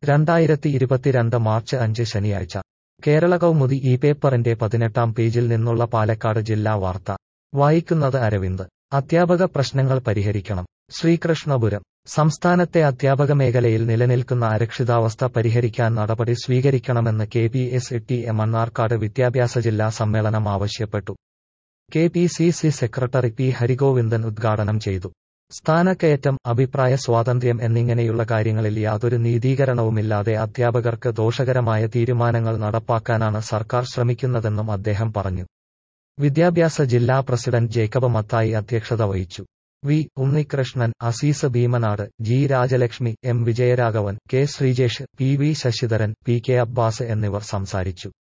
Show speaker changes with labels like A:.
A: രണ്ടായിരത്തി ഇരുപത്തിരണ്ട് മാർച്ച് അഞ്ച് ശനിയാഴ്ച കേരള കൗമുദി ഈ പേപ്പറിന്റെ പതിനെട്ടാം പേജിൽ നിന്നുള്ള പാലക്കാട് ജില്ലാ വാർത്ത വായിക്കുന്നത് അരവിന്ദ് അധ്യാപക പ്രശ്നങ്ങൾ പരിഹരിക്കണം ശ്രീകൃഷ്ണപുരം സംസ്ഥാനത്തെ അധ്യാപക മേഖലയിൽ നിലനിൽക്കുന്ന അരക്ഷിതാവസ്ഥ പരിഹരിക്കാൻ നടപടി സ്വീകരിക്കണമെന്ന് K P S T A Mannarkkad വിദ്യാഭ്യാസ ജില്ലാ സമ്മേളനം ആവശ്യപ്പെട്ടു K P C C secretary P Harigovindan ഉദ്ഘാടനം ചെയ്തു സ്ഥാനക്കയറ്റം അഭിപ്രായ സ്വാതന്ത്ര്യം എന്നിങ്ങനെയുള്ള കാര്യങ്ങളിൽ യാതൊരു നീതീകരണവുമില്ലാതെ അധ്യാപകർക്ക് ദോഷകരമായ തീരുമാനങ്ങൾ നടപ്പാക്കാനാണ് സർക്കാർ ശ്രമിക്കുന്നതെന്നും അദ്ദേഹം പറഞ്ഞു വിദ്യാഭ്യാസ ജില്ലാ പ്രസിഡന്റ് ജേക്കബ് മത്തായി അധ്യക്ഷത വഹിച്ചു V Unnikrishnan Azeez Bheemanad G Rajalakshmi M Vijayaraghavan K Sreejesh P V Sasidharan P K Abbas എന്നിവർ സംസാരിച്ചു